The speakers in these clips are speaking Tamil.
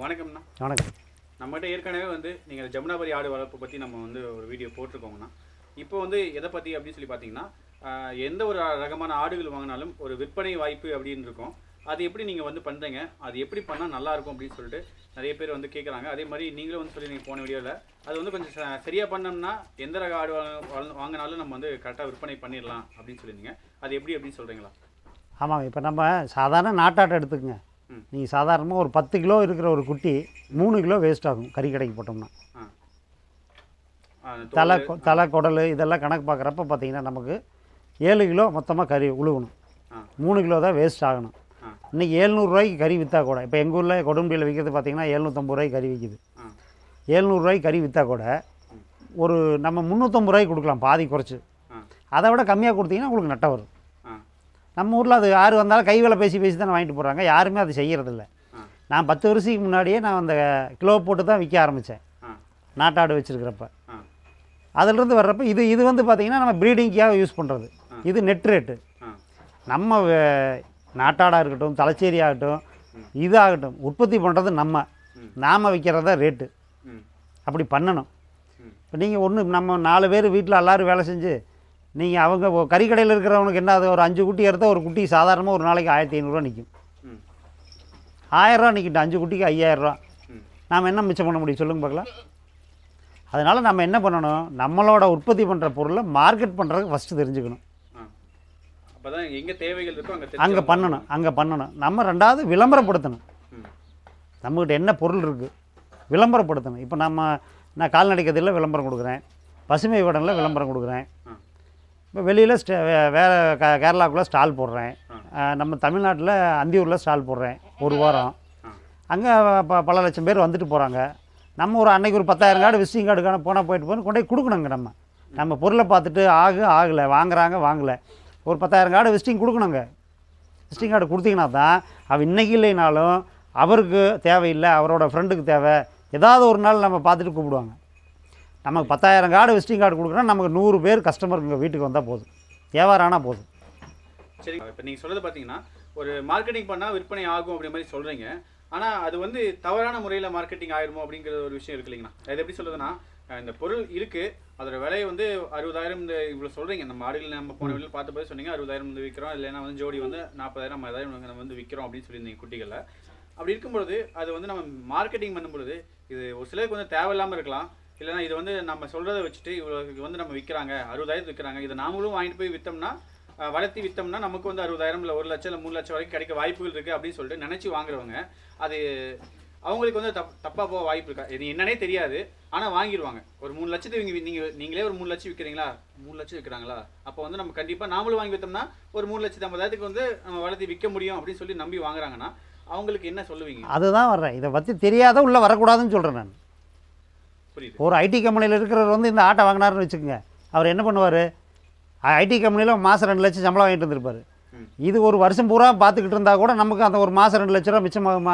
வணக்கம்ண்ணா வணக்கம் நம்மகிட்ட ஏற்கனவே வந்து நீங்கள் ஜமுனாபரி ஆடு வளர்ப்பு பற்றி நம்ம வந்து ஒரு வீடியோ போட்டிருக்கோங்கண்ணா இப்போ வந்து எதை பற்றி அப்படின்னு சொல்லி பார்த்தீங்கன்னா ஆஹ், எந்த ஒரு ரகமான ஆடுகள் வாங்கினாலும் ஒரு விற்பனை வாய்ப்பு அப்படின்னு இருக்கும் அது எப்படி நீங்கள் வந்து பண்ணுறீங்க அது எப்படி பண்ணால் நல்லா இருக்கும் அப்படின்னு சொல்லிட்டு நிறைய பேர் வந்து கேட்குறாங்க அதே மாதிரி நீங்களும் வந்து சொல்லி நீங்கள் போன வீடியோவில் அது வந்து கொஞ்சம் ச- சரியா பண்ணோம்னா எந்த ரக ஆடு வாங்க- வாங்க- வாங்கினாலும் நம்ம வந்து கரெக்டாக விற்பனை பண்ணிடலாம் அப்படின்னு சொல்லியிருந்தீங்க அது எப்படி அப்படின்னு சொல்கிறீங்களா ஆமாங்க இப்போ நம்ம சாதாரண நாட்டாட்டை எடுத்துக்கங்க ம். நீங்கள் சாதாரணமாக ஒரு பத்து கிலோ இருக்கிற ஒரு குட்டி மூணு கிலோ வேஸ்ட் ஆகும் கறி கடைக்கு போட்டோம்னா ஆ தலை கொ- தலை குடல் இதெல்லாம் கணக்கு பார்க்குறப்ப பார்த்தீங்கன்னா நமக்கு ஏழு கிலோ மொத்தமாக கறி உழுகணும் ஆ. மூணு கிலோ தான் வேஸ்ட் ஆகணும் ஆ. இன்றைக்கி ஏழ்நூறுரூவாய்க்கு கறி விற்றா கூட இப்போ எங்கள் ஊரில் கொடும்பியில் விற்கிறது பார்த்தீங்கன்னா எழுநூற்றம்பது ரூபாய்க்கு கறி விற்கிது ஆ ஏழ்நூறுரூவாய்க்கு கறி விற்றா கூட ஒரு நம்ம முந்நூற்றம்பது ரூபாய்க்கு கொடுக்கலாம் பாதி குறைச்சி ஆ அதை விட கம்மியாக கொடுத்தீங்கன்னா உங்களுக்கு நட்டம் வரும் ஆ நம்ம ஊரில் அது யார் வந்தாலும் கை வேலை பேசி பேசி தானே வாங்கிட்டு போகிறாங்க யாருமே அது செய்யறதில்ல ஆ நான் பத்து வருஷத்துக்கு முன்னாடியே நான் அந்த கிலோ போட்டு தான் விற்க ஆரம்பித்தேன் ஆ நாட்டாடு வச்சுருக்கிறப்ப ஆ அதிலிருந்து வர்றப்ப இது இது வந்து பார்த்திங்கன்னா நம்ம ப்ரீடிங்க்காக யூஸ் பண்ணுறது இது நெட் ரேட்டு ஆ நம்ம வே- நாட்டாடாக இருக்கட்டும் தலைச்சேரி ஆகட்டும் இது ஆகட்டும் உற்பத்தி பண்ணுறது நம்ம ம். நாம் விற்கிறதா ரேட்டு ம் அப்படி பண்ணணும் ம் இப்போ நீங்கள் ஒன்று நம்ம நாலு பேர் வீட்டில் எல்லாரும் வேலை செஞ்சு நீங்கள் அவங்க ஒ- கறிக்கடையில் இருக்கிறவனுக்கு என்ன அது ஒரு அஞ்சு குட்டி எடுத்தால் ஒரு குட்டி சாதாரணமாக ஒரு நாளைக்கு ஆயிரத்தி ஐநூறுரூவா நிற்கும் ம் ஆயிரரூவா நிற்கிட்டு அஞ்சு குட்டிக்கு ஐயாயிரரூவா ம் நாம் என்ன மிச்சம் பண்ண முடியும் சொல்லுங்க பார்க்கலாம் அதனால் நம்ம என்ன பண்ணணும் நம்மளோட உற்பத்தி பண்ணுற பொருளை மார்க்கெட் பண்ணுறதுக்கு ஃபஸ்ட்டு தெரிஞ்சுக்கணும் ஆ அப்பதான் எங்க தேவைகள் இருக்கோ அங்க அங்கே தெரிஞ்சு பண்ணணும் அங்கே பண்ணணும் நம்ம ரெண்டாவது விளம்பரப்படுத்தணும் ம் நம்மக்கிட்ட என்ன பொருள் இருக்குது விளம்பரப்படுத்தணும் இப்போ நம்ம நான் கால்நடை கதையில் விளம்பரம் கொடுக்குறேன் பசுமை விடனில் விளம்பரம் கொடுக்குறேன் ஆ இப்போ வெளியில் ஸ்டே வே- வேறு க கேரளாக்குள்ளே ஸ்டால் போடுறேன் ஆ. அஹ் நம்ம தமிழ்நாட்டில் அந்தியூரில் ஸ்டால் போடுறேன் ஒரு வாரம் ஆ அங்கே ப பல லட்சம் பேர் வந்துட்டு போகிறாங்க நம்ம ஒரு அன்னைக்கு ஒரு பத்தாயிரம் கார்டு விசிட்டிங் கார்டுக்கான போனால் போயிட்டு போய் கொண்டு போய் கொடுக்கணுங்க நம்ம நம்ம பொருளை பார்த்துட்டு ஆகு ஆகலை வாங்குறாங்க வாங்கலை ஒரு பத்தாயிரம் கார்டு விசிட்டிங் கொடுக்கணுங்க விசிட்டிங் கார்டு கொடுத்தீங்கன்னா தான் அவன் இன்னைக்கு இல்லைனாலும் அவருக்கு தேவையில்லை அவரோட ஃப்ரெண்டுக்கு தேவை ஏதாவது ஒரு நாள் நம்ம பார்த்துட்டு கூப்பிடுவாங்க நமக்கு பத்தாயிரம் கார்டு விசிட்டிங் கார்டு கொடுக்குறோம் நமக்கு நூறு பேர் கஸ்டமர் இங்கே வீட்டுக்கு வந்தால் போதும் வியாபாரம் ஆனால் போதும் சரி இப்போ நீங்க சொல்றது பாத்தீங்கன்னா ஒரு மார்க்கெட்டிங் பண்ணா விற்பனை ஆகும் அப்படி மாதிரி சொல்றீங்க ஆனா அது வந்து தவறான முறையில மார்க்கெட்டிங் ஆயிருமோ அப்படிங்கிற ஒரு விஷயம் இருக்கு இல்லைங்களா அது எப்படி சொல்றதுன்னா அஹ் இந்த பொருள் இருக்கு அதோட விலை வந்து அறுபதாயிரம் இந்த இவ்வளவு சொல்றீங்க நம்ம ஆடுகள் நம்ம போன வெளியில் பார்த்த போது சொன்னீங்க அறுபதாயிரம் வந்து விற்கிறோம் இல்லைன்னா வந்து ஜோடி வந்து நாற்பதாயிரம் ஐம்பதாயிரம் நம்ம வந்து விற்கிறோம் அப்படின்னு சொல்லியிருந்தீங்க குட்டிகளை அப்படி இருக்கும்பொழுது அது வந்து நம்ம மார்க்கெட்டிங் பண்ணும்பொழுது இது ஒரு சிலருக்கு வந்து தேவையில்லாம இருக்கலாம் இல்லைன்னா இது வந்து நம்ம சொல்றதை வச்சுட்டு இவ்வளவு வந்து நம்ம விற்கிறாங்க அறுபதாயிரத்து விற்கிறாங்க இதை நாமளும் வாங்கிட்டு போய் விற்றோம்னா அஹ் வளர்த்தி விற்றோம்னா நமக்கு வந்து அறுபதாயிரம் இல்லை ஒரு லட்சம் இல்லை மூணு லட்சம் வரைக்கும் கிடைக்க வாய்ப்புகள் இருக்குது அப்படின்னு சொல்லிட்டு நினச்சி வாங்குறவங்க அது அவங்களுக்கு வந்து தப் தப்பாக போக வாய்ப்பு இருக்கா இது என்னன்னே தெரியாது ஆனால் வாங்கிடுவாங்க ஒரு மூணு லட்சத்துக்கு இவங்க நீங்கள் நீங்களே ஒரு மூணு லட்சம் விற்கிறீங்களா மூணு லட்சம் விற்கிறாங்களா அப்போ வந்து நம்ம கண்டிப்பாக நாமளும் வாங்கி விற்றோம்னா ஒரு மூணு லட்சத்து ஐம்பதாயிரத்துக்கு வந்து நம்ம வளர்த்தி விற்க முடியும் அப்படின்னு சொல்லி நம்பி வாங்குறாங்கன்னா அவங்களுக்கு என்ன சொல்லுவீங்க அதுதான் வர்றேன் இதை பற்றி தெரியாத உள்ளே வரக்கூடாதுன்னு சொல்கிறேன் நான் புரியுது ஒரு ஐடி கம்பெனியில் இருக்கிறவர் வந்து இந்த ஆட்டை வாங்கினாருன்னு வச்சுக்கோங்க அவர் என்ன பண்ணுவார் ஐடி கம்பெனியில் மாதம் ரெண்டு லட்சம் சம்பளம் வாங்கிட்டு வந்திருப்பார் ம். இது ஒரு வருஷம் பூரா பார்த்துக்கிட்டு இருந்தால் கூட நமக்கு அந்த ஒரு மாதம் ரெண்டு லட்ச ரூபா மிச்சமாகுமா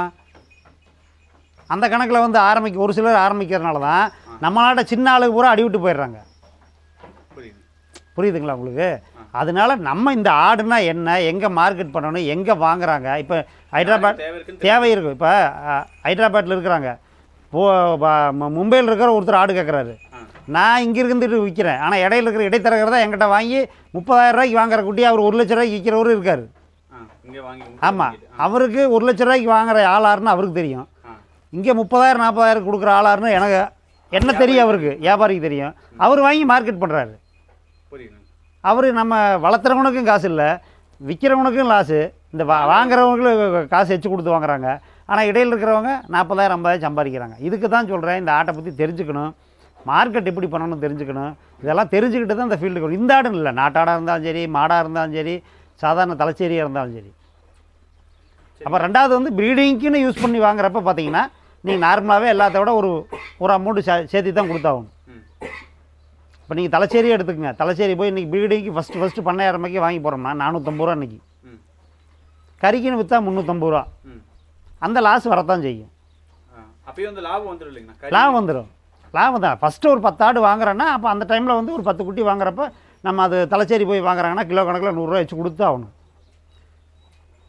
அந்த கணக்கில் வந்து ஆரம்பிக்க ஒரு சிலர் ஆரம்பிக்கிறனால தான் நம்மளாட்ட சின்ன ஆளுக்கு பூரா அடிவிட்டு போயிடுறாங்க புரியுது புரியுதுங்களா உங்களுக்கு அதனால நம்ம இந்த ஆடுனா என்ன எங்கே மார்க்கெட் பண்ணணும் எங்கே வாங்குறாங்க இப்போ ஹைதராபாத் தேவை இருக்குன்னு தேவை இருக்கும் இப்போ ஹைதராபாத்தில் இருக்கிறாங்க போ ப- மு- மும்பையில் இருக்கிற ஒருத்தர் ஆடு கேட்குறாரு ஆ நான் இங்கே இருந்துட்டு விற்கிறேன் ஆனால் இடையில இருக்கிற இடைத்தரகர் என்கிட்ட வாங்கி முப்பதாயிரம் ரூபாய்க்கு வாங்குற குட்டி அவர் ஒரு லட்ச ரூபாய்க்கு விற்கிறவரும் இருக்கார் ஆ இங்கே வாங்கி ஆமாம் அவருக்கு ஒரு லட்ச ரூபாய்க்கு வாங்குற ஆளாருன்னு அவருக்கு தெரியும் ஆ இங்கே முப்பதாயிரம் நாற்பதாயிரம் கொடுக்குற ஆளாருன்னு எனக்கு என்ன தெரியும் அவருக்கு வியாபாரிக்கு தெரியும் அவர் வாங்கி மார்க்கெட் பண்ணுறாரு புரியுது அவர் நம்ம வளர்த்துறவனுக்கும் காசு இல்லை விற்கிறவனுக்கும் லாஸு இந்த வா வாங்குறவங்களுக்கும் காசு வச்சு கொடுத்து வாங்குறாங்க ஆனால் இடையில் இருக்கிறவங்க நாற்பதாயிரம் ஐம்பதாயிரம் சம்பாதிக்கிறாங்க இதுக்கு தான் சொல்கிறேன் இந்த ஆட்டை பற்றி தெரிஞ்சுக்கணும் மார்க்கெட் எப்படி பண்ணணும்னு தெரிஞ்சுக்கணும் இதெல்லாம் தெரிஞ்சுக்கிட்டு தான் இந்த ஃபீல்டுக்கு வரணும். இந்த ஆடுன்னு இல்லை நாட்டாடாக இருந்தாலும் சரி மாடாக இருந்தாலும் சரி சாதாரண தலைச்சேரியாக இருந்தாலும் சரி அப்போ ரெண்டாவது வந்து ப்ரீடிங்க்குன்னு யூஸ் பண்ணி வாங்குறப்ப பார்த்தீங்கன்னா நீங்கள் நார்மலாகவே எல்லாத்த விட ஒரு ஒரு அமௌண்ட்டு சே சேர்த்து தான் கொடுத்தாகணும் ம் இப்போ நீங்கள் தலைச்சேரி எடுத்துக்கங்க தலைச்சேரி போய் இன்றைக்கி ப்ரீடிங்க்கு ஃபஸ்ட்டு ஃபஸ்ட்டு பண்ணையாயிரம் ரூபாய்க்கு வாங்கி போகிறோம்னா நானூற்றம்பது ரூபா இன்றைக்கி ம் கறிக்குன்னு விற்றா முந்நூற்றம்பது ரூபா ம் அந்த லாஸ் வரத்தான் செய்யும் ஆ அப்பயும் வந்து லாபம் வந்துடும் இல்லைங்கண்ணா கறி- லாபம் வந்துடும் லாபம் தான் ஃபஸ்ட்டு ஒரு பத்து ஆடு வாங்குறோன்னா அப்போ அந்த டைமில் வந்து ஒரு பத்து குட்டி வாங்குறப்ப நம்ம அது தலைச்சேரி போய் வாங்குறாங்கன்னா கிலோ கணக்கில் நூறுரூவா வச்சு கொடுத்து ஆகணும்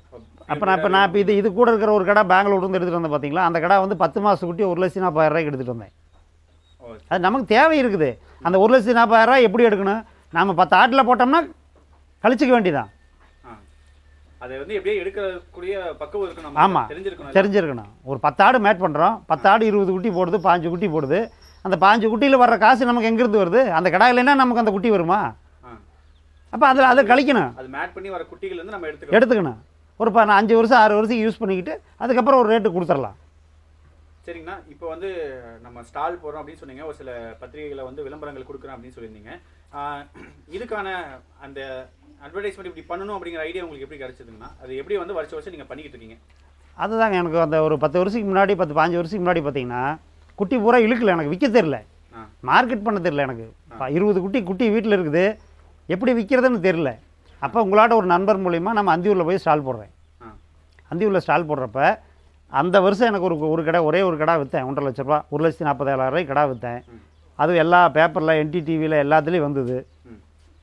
அப்போ நான் இப்போ நான் இப்போ இது இது கூட இருக்கிற ஒரு கடை பெங்களூர்லேருந்து எடுத்துகிட்டு வந்தேன் பார்த்தீங்களா அந்த கடை வந்து பத்து மாதம் குட்டி ஒரு லட்சத்தி நாற்பதாயிரம் ரூபாய்க்கு எடுத்துகிட்டு வந்தேன் ஓ அது நமக்கு தேவை இருக்குது அந்த ஒரு லட்சத்தி நாற்பதாயிரம் ரூபாய் எப்படி எடுக்கணும் நம்ம பத்து ஆட்டில் போட்டோம்னா கழிச்சிக்க வேண்டியதான் ஆ அதை வந்து எப்படியே எடுக்கக்கூடிய பக்குவம் இருக்கணும் ஆமா. தெரிஞ்சிருக்கணும் தெரிஞ்சிருக்கணும் ஒரு பத்து ஆடு மேட் பண்ணுறோம் பத்து ஆடு இருபது குட்டி போடுது பாஞ்சு குட்டி போடுது அந்த பாஞ்சு குட்டியில் வர்ற காசு நமக்கு எங்கேருந்து வருது அந்த கடை இல்லைன்னா நமக்கு அந்த குட்டி வருமா ஆ அப்போ அதில் அதை கழிக்கணும் அது மேட் பண்ணி வர குட்டிகள் வந்து நம்ம எடுத்துக்கலாம் எடுத்துக்கணும் ஒரு ப அஞ்சு வருஷம் ஆறு வருஷம் யூஸ் பண்ணிக்கிட்டு அதுக்கப்புறம் ஒரு ரேட்டு கொடுத்துடலாம் சரிங்கண்ணா இப்போ வந்து நம்ம ஸ்டால் போடுறோம் அப்படின்னு சொன்னீங்க ஒரு சில பத்திரிகைகளை வந்து விளம்பரங்கள் கொடுக்குறோம் அப்படின்னு சொல்லியிருந்தீங்க ஆஹ் இதுக்கான அந்த அட்வர்டைஸ்மெண்ட் இப்படி பண்ணணும் அப்படிங்கிற ஐடியா உங்களுக்கு எப்படி கிடைச்சதுங்கண்ணா அது எப்படி வந்து வருஷம் வருஷம் நீங்கள் பண்ணிக்கிட்டு இருக்கீங்க அதுதாங்க எனக்கு அந்த ஒரு பத்து வருஷத்துக்கு முன்னாடி பத்து பாஞ்சு வருஷத்துக்கு முன்னாடி பார்த்தீங்கன்னா குட்டி பூரா இழுக்கல எனக்கு விற்க தெரில ஆ மார்க்கெட் பண்ண தெரில எனக்கு ப- இருபது குட்டி குட்டி வீட்டில் இருக்குது எப்படி விற்கிறதுன்னு தெரில அப்போ உங்களாட்ட ஒரு நண்பர் மூலிமா நம்ம அந்தியூரில் போய் ஸ்டால் போடுறேன் ஆ அந்தியூரில் ஸ்டால் போடுறப்ப அந்த வருஷம் எனக்கு ஒரு ஒரு கடை ஒரே ஒரு கடை விற்றேன் ஒன்றரை லட்ச ரூபா ஒரு லட்சத்தி நாற்பதாயிரம் ரூபாய் கடை விற்றேன் ம். அது எல்லா பேப்பரில் என்டிடிவியில் எல்லாத்துலேயும் வந்தது ம்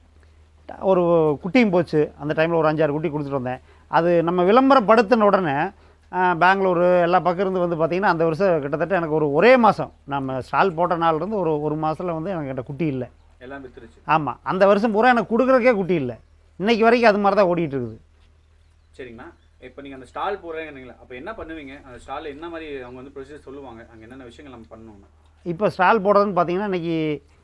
ஒரு குட்டியும் போச்சு அந்த டைமில் ஒரு அஞ்சாறு குட்டி கொடுத்துட்டு வந்தேன் அது நம்ம விளம்பரப்படுத்தின உடனே ஆ, பெங்களூரு எல்லா பக்கம் இருந்து வந்து பார்த்திங்கன்னா அந்த வருஷம் கிட்டத்தட்ட எனக்கு ஒரு ஒரே மாதம் நம்ம ஸ்டால் போட்ட நாள்ல இருந்து ஒரு ஒரு மாதத்தில் வந்து எனக்கு கிட்ட குட்டி இல்லை எல்லாம் வித்துருச்சு ஆமாம் அந்த வருஷம் பூரா எனக்கு கொடுக்குறக்கே குட்டி இல்லை இன்னைக்கு வரைக்கும் அது மாதிரி தான் ஓடிட்டு இருக்குது சரிங்கண்ணா இப்போ நீங்கள் அந்த ஸ்டால் போடுறீங்களா அப்போ என்ன பண்ணுவீங்க அந்த ஸ்டாலில் என்ன மாதிரி அவங்க வந்து ப்ரொசீஜர் சொல்லுவாங்க அங்கே என்னென்ன விஷயங்கள் நம்ம பண்ணணும்னு இப்போ ஸ்டால் போடுறதுன்னு பார்த்தீங்கன்னா இன்றைக்கி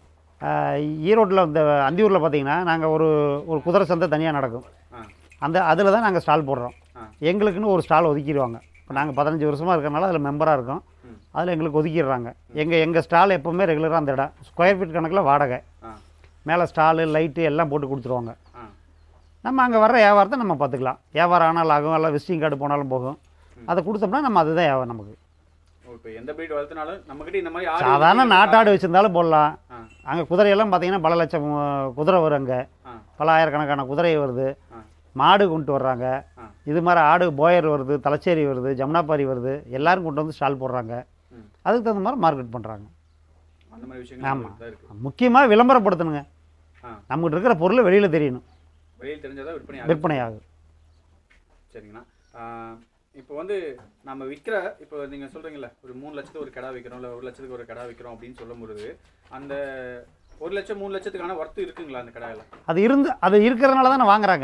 ஈரோட்டில் இந்த அந்தியூரில் பார்த்தீங்கன்னா நாங்கள் ஒரு ஒரு குதிரை சந்தை தனியாக நடக்கும் ஆ அந்த அதில் தான் நாங்கள் ஸ்டால் போடுறோம் ஆ. எங்களுக்குன்னு ஒரு ஸ்டால் ஒதுக்கிடுவாங்க இப்போ நாங்கள் பதினஞ்சு வருஷமாக இருக்கறனால அதில் மெம்பராக இருக்கோம் ம். அதில் எங்களுக்கு ஒதுக்கிடுறாங்க எங்கள் எங்கள் ஸ்டால் எப்போவுமே ரெகுலராக அந்த இடம் ஸ்கொயர் ஃபீட் கணக்கில் வாடகை ஆ மேலே ஸ்டாலு லைட்டு எல்லாம் போட்டு கொடுத்துருவாங்க ஆ நம்ம அங்கே வர்ற வியாபாரத்தை நம்ம பார்த்துக்கலாம் வியாபாரம் ஆனாலும் ஆகும் எல்லாம் விசிட்டிங் கார்டு போனாலும் போகும் அதை கொடுத்தோம்னா நம்ம அதுதான் வியாபாரம் நமக்கு ஓ இப்போ எந்த பிரீட் வளர்த்தினாலும் நம்மக்கிட்ட இந்த மாதிரி ஆடு சாதாரண இருக்குது. நாட்டாடு வச்சுருந்தாலும் போடலாம் ஆ அங்கே குதிரையெல்லாம் பார்த்தீங்கன்னா பல லட்சம் அஹ், குதிரை வரும் அங்கே ஆ பல ஆயிரக்கணக்கான குதிரை வருது ஆ மாடு கொண்டு வர்றாங்க ஆ. இது மாதிரி ஆடு போயர் வருது தலைச்சேரி வருது ஜமுனாபாரி வருது எல்லாரும் கொண்டு வந்து ஸ்டால் போடுறாங்க ம். அதுக்கு தகுந்த மாதிரி மார்க்கெட் பண்ணுறாங்க அந்த மாதிரி விஷயங்கள் ஆமா. தான் இருக்கு முக்கியமாக விளம்பரப்படுத்தணுங்க ஆ நம்மகிட்ட இருக்கிற பொருள் வெளியில் தெரியணும் வெளியில் தெரிஞ்சாதான் விற்பனை ஆகும் விற்பனை ஆகும் சரிங்கண்ணா ஆஹ் இப்போ வந்து நம்ம விற்கிற இப்போ நீங்கள் சொல்கிறீங்களே ஒரு மூணு லட்சத்துக்கு ஒரு கடா விற்கிறோம் இல்லை ஒரு லட்சத்துக்கு ஒரு கடா விற்கிறோம் அப்படின்னு சொல்லும்பொழுது அந்த ஒரு லட்சம் மூணு லட்சத்துக்கான ஒர்த்து இருக்குங்களா அந்த கடாயில் அது இருந்து அது இருக்கிறனால தானே வாங்குறாங்க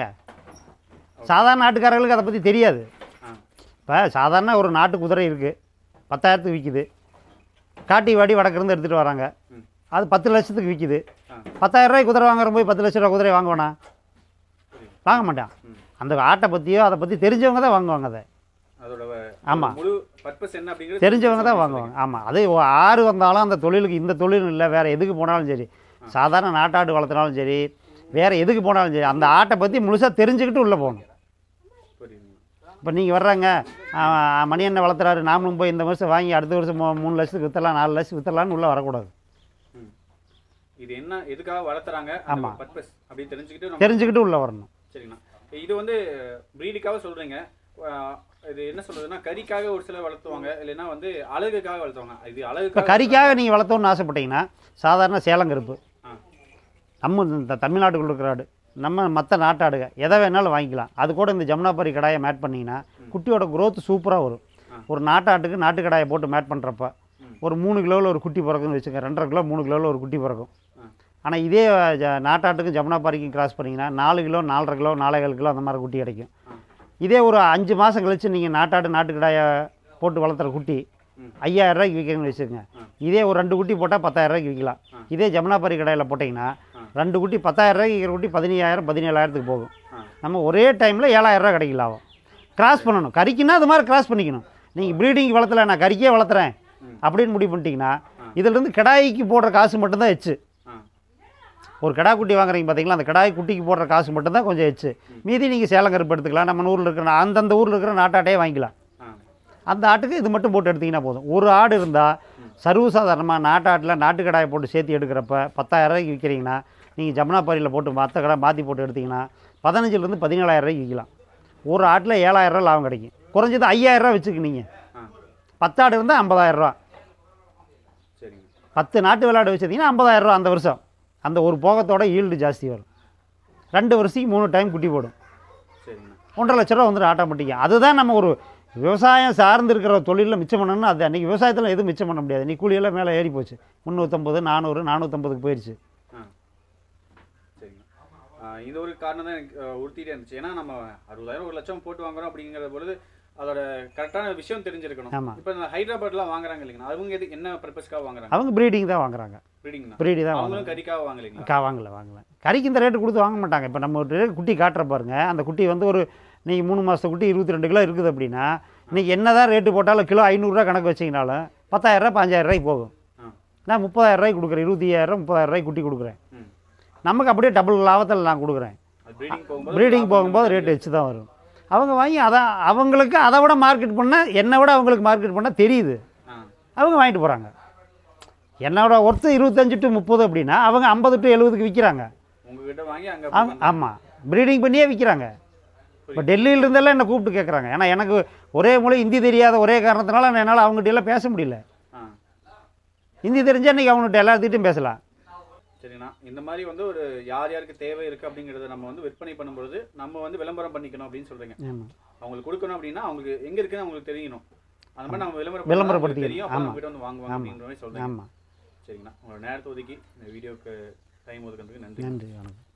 சாதாரண நாட்டுக்காரர்களுக்கு அதை பற்றி தெரியாது ஆ இப்போ சாதாரண ஒரு நாட்டு குதிரை இருக்குது பத்தாயிரத்துக்கு விற்கிது காட்டி வாடி வடக்கிருந்து எடுத்துகிட்டு வராங்க ம். அது பத்து லட்சத்துக்கு விற்கிது ஆ பத்தாயிரம் ரூபாய் குதிரை வாங்குற போய் பத்து லட்ச ரூபா குதிரை வாங்குவானா புரியுது வாங்க மாட்டான் ம் அந்த ஆட்டை பற்றியோ அதை பற்றி தெரிஞ்சவங்க தான் வாங்குவாங்க அதை அதோட வ- ஆமா. முழு பர்பஸ் என்ன அப்படிங்கிறது தெரிஞ்சவங்க தான் வாங்குவாங்க ஆமாம் அது ஒ- ஆறு வந்தாலும் அந்த தொழிலுக்கு இந்த தொழில் இல்லை வேறு எதுக்கு போனாலும் சரி சாதாரண நாட்டாடு வளர்த்தினாலும் சரி வேறு எதுக்கு போனாலும் சரி அந்த ஆட்டை பற்றி முழுசாக தெரிஞ்சுக்கிட்டு உள்ளே போகணும் புரியுதுங்க இப்போ நீங்கள் வர்றாங்க ஆ, மணி என்ன வளர்த்துறாரு நாமளும் போய் இந்த வருஷம் வாங்கி அடுத்த வருஷம் மூ- மூணு லட்சத்துக்கு விற்றலாம் நாலு லட்சத்துக்கு விற்றலான்னு உள்ளே வரக்கூடாது ம் இது என்ன எதுக்காக வளர்த்துறாங்க ஆமா. பர்பஸ் அப்படின்னு தெரிஞ்சுக்கிட்டு நம்ம தெரிஞ்சுக்கிட்டு உள்ளே வரணும் சரிங்கண்ணா இது வந்து ப்ரீடுக்காக சொல்கிறீங்க இது என்ன சொல்றதுன்னா கறிக்காக ஒரு சிலர் வளர்த்துவாங்க இல்லைன்னா வந்து அழகுக்காக வளர்த்துவாங்க இது இப்போ அழகுக்காக கறிக்காக நீங்கள் வளர்த்தோன்னு ஆசைப்பட்டீங்கன்னா சாதாரண சேலங்கருப்பு ஆ நம்ம இந்த தமிழ்நாட்டுக்குள்ள இருக்கிற ஆடு நம்ம மற்ற நாட்டாடுக எதை வேணாலும் வாங்கிக்கலாம் அது கூட இந்த ஜமுனாபாரி கடாயை மேட் பண்ணிங்கன்னா குட்டியோட growth சூப்பராக வரும் ஆ. ஒரு நாட்டாட்டுக்கு நாட்டு கடாயை போட்டு மேட் பண்ணுறப்ப ம். ஒரு மூணு கிலோவில் ஒரு குட்டி பிறக்குன்னு வச்சுங்க ரெண்டரை கிலோ மூணு கிலோவில் ஒரு குட்டி பிறக்கும் ஆ. ஆனால் இதே ஜ- நாட்டாட்டுக்கும் ஜமுனாபாரிக்கும் கிராஸ் பண்ணிங்கன்னா நாலு கிலோ நாலரை கிலோ நாலேகால் கிலோ அந்த மாதிரி குட்டி கிடைக்கும் ஆ. இதே ஒரு அஞ்சு மாதம் கழித்து நீங்கள் நாட்டாடு நாட்டு கடாயை போட்டு வளர்த்துற குட்டி ம். ஐயாயிரம் ரூபாய்க்கு விற்கிறீங்கன்னு வச்சுக்கோங்க ஆ. இதே ஒரு ரெண்டு குட்டி போட்டால் பத்தாயிரம் ரூபாய்க்கு விற்கலாம் ஆ. இதே ஜமுனாபாரி கடையில் போட்டிங்கன்னா ஆ. ரெண்டு குட்டி பத்தாயிரம் ரூபாய்க்கு விற்கிற குட்டி பதினையாயிரம் பதினேழாயிரத்துக்கு போகும் ஆ. நம்ம ஒரே டைமில் ஏழாயிரம் ரூபாய் கிடைக்கும் லாபம் கிராஸ் பண்ணணும் கறிக்குன்னா அது மாதிரி கிராஸ் பண்ணிக்கணும் நீங்கள் ப்ரீடிங் வளர்த்தல நான் கறிக்கே வளர்த்துறேன் ம். அப்படின்னு முடிவு பண்ணிட்டீங்கன்னா ஆ. இதிலிருந்து கிடாய்க்கு போடுற காசு மட்டும்தான் எச்சு ஆ ஒரு கிடா குட்டி வாங்குறீங்க பார்த்தீங்களா அந்த கிடாய் குட்டிக்கு போடுற காசு மட்டும்தான் கொஞ்சம் எச்சு மீதி நீங்கள் சேலம் கருப்பு எடுத்துக்கலாம் நம்ம ஊரில் இருக்கிற அந்தந்த ஊரில் இருக்கிற நாட்டாட்டையே வாங்கிக்கலாம் ஆ அந்த ஆட்டுக்கு இது மட்டும் போட்டு எடுத்தீங்கன்னா போதும் ஒரு ஆடு இருந்தால் சர்வசாதாரணமாக நாட்டாட்டில் நாட்டு கடாயை போட்டு சேர்த்து எடுக்கிறப்ப பத்தாயிரம் ரூபாய்க்கு விற்கிறீங்கன்னா நீங்கள் ஜமுனாபாரியில் போட்டு மற்ற கடை மாற்றி போட்டு எடுத்தீங்கன்னா பதினஞ்சுலேருந்து பதினேழாயிரம் ரூபாய்க்கு விற்கலாம் ஒரு ஆட்டில் ஏழாயிரம் ரூபா லாபம் கிடைக்கும் குறைஞ்சது ஐயாயிரம் ரூபா வச்சுக்க நீங்கள் ஆ பத்து ஆடு இருந்தால் ஐம்பதாயிரம் ரூபா சரிங்க பத்து நாட்டு விளையாடு வச்சிருந்தீங்கன்னா ஐம்பதாயிரம் ரூபா அந்த வருஷம் அந்த ஒரு போகத்தோட ஈல்டு ஜாஸ்தி வரும் ரெண்டு வருஷத்துக்கு மூணு டைம் குட்டி போடும் சரிங்கண்ணா ஒன்றரை லட்ச ரூபா வந்துடும் ஆட்டோமேட்டிக்காக அதுதான் நம்ம ஒரு விவசாயம் சார்ந்து இருக்கிற தொழிலில் மிச்சம் பண்ணணும்னு அது அன்றைக்கி விவசாயத்தில் எதுவும் மிச்சம் பண்ண முடியாது நீ கூலியெல்லாம் மேலே ஏறி போச்சு முந்நூற்றம்பது நானூறு நானூற்றம்பதுக்கு போயிடுச்சு ஆ சரிங்க ஆ, இது ஒரு காரணம் தான் எனக்கு அஹ், உறுத்திட்டே இருந்துச்சு ஏன்னா நம்ம அறுபதாயிரம் ஒரு லட்சம் போட்டு வாங்குறோம் அப்படிங்கிற பொழுது அதோட கரெக்டான விஷயம் தெரிஞ்சிருக்கணும் ஆமா. இப்போ இந்த ஹைதராபாத்லாம் வாங்குறாங்க இல்லைங்களா அவங்க எது என்ன பர்பஸ்க்காக வாங்குறாங்க அவங்க ப்ரீடிங் தான் வாங்குறாங்க ப்ரீடிங் தான் ப்ரீடி தான் வாங்குறாங்க அவங்களும் கறிக்காக வாங்கலைங்களா கா வாங்கல வாங்கல கறிக்கு இந்த ரேட்டு கொடுத்து வாங்க மாட்டாங்க இப்போ நம்ம ஒரு குட்டி காட்டுற பாருங்க அந்த குட்டி வந்து ஒரு இன்னைக்கு மூணு மாதத்து குட்டி இருபத்தி ரெண்டு கிலோ இருக்குது அப்படின்னா இன்னைக்கு என்ன தான் ரேட்டு போட்டாலும் கிலோ ஐநூறுரூவா கணக்கு வச்சிங்கனாலும் பத்தாயிரரூவா பாஞ்சாயிரம் ரூபாய்க்கு போகும் ஆ நான் முப்பதாயிரம் ரூபாய்க்கு கொடுக்குறேன் இருபத்தி ஐயாயிரம் முப்பதாயிரம் ரூபாய்க்கு குட்டி கொடுக்குறேன் ம் நமக்கு அப்படியே டபுள் லாபத்தில் நான் கொடுக்குறேன் அது ப்ரீடிங் போகும்போது ப்ரீடிங் லாபம் போகும்போது வந்து ரேட் வச்சு தான் வரும் அவங்க வாங்கி அதான் அவங்களுக்கு அதை விட மார்க்கெட் பண்ணால் என்னை விட அவங்களுக்கு மார்க்கெட் பண்ணால் தெரியுது ஆ அவங்க வாங்கிட்டு போகிறாங்க என்னோட ஒர்த்து இருபத்தஞ்சு டு முப்பது அப்படின்னா அவங்க ஐம்பது டு எழுபதுக்கு விற்கிறாங்க உங்ககிட்ட வாங்கி அங்க அவங்க ஆமாம் ப்ரீடிங் பண்ணியே விற்கிறாங்க இப்போ டெல்லியில இருந்தெல்லாம் என்னை கூப்பிட்டு கேட்குறாங்க ஏன்னா எனக்கு ஒரே மொழி ஹிந்தி தெரியாத ஒரே காரணத்தினால நான் என்னால் அவங்ககிட்ட எல்லாம் பேச முடியல ஆ ஹிந்தி தெரிஞ்சால் இன்றைக்கி அவங்ககிட்ட எல்லாத்துக்கிட்டையும் பேசலாம் சரிண்ணா இந்த மாதிரி வந்து ஒரு யார் யாருக்கு தேவை இருக்கு அப்படிங்கறத நம்ம வந்து விற்பனை பண்ணும்பொழுது நம்ம வந்து விளம்பரம் பண்ணிக்கணும் அப்படின்னு சொல்றீங்க ஆமாம் அவங்களுக்கு கொடுக்கணும் அப்படின்னா அவங்களுக்கு எங்க இருக்குன்னு அவங்களுக்கு தெரியணும் அந்த மாதிரி நம்ம விளம்பரம் விளம்பரப்படுத்திக்கணும். தெரியும் அப்ப ஆமா. நம்ம கிட்ட வந்து வாங்குவாங்க ஆமா. அப்படின்ற மாதிரி சொல்றீங்க ஆமாம் சரிங்கண்ணா உங்களோட நேரத்தை ஒதுக்கி இந்த வீடியோக்கு டைம் ஒதுக்குறதுக்கு நன்றி நன்றி வணக்கம்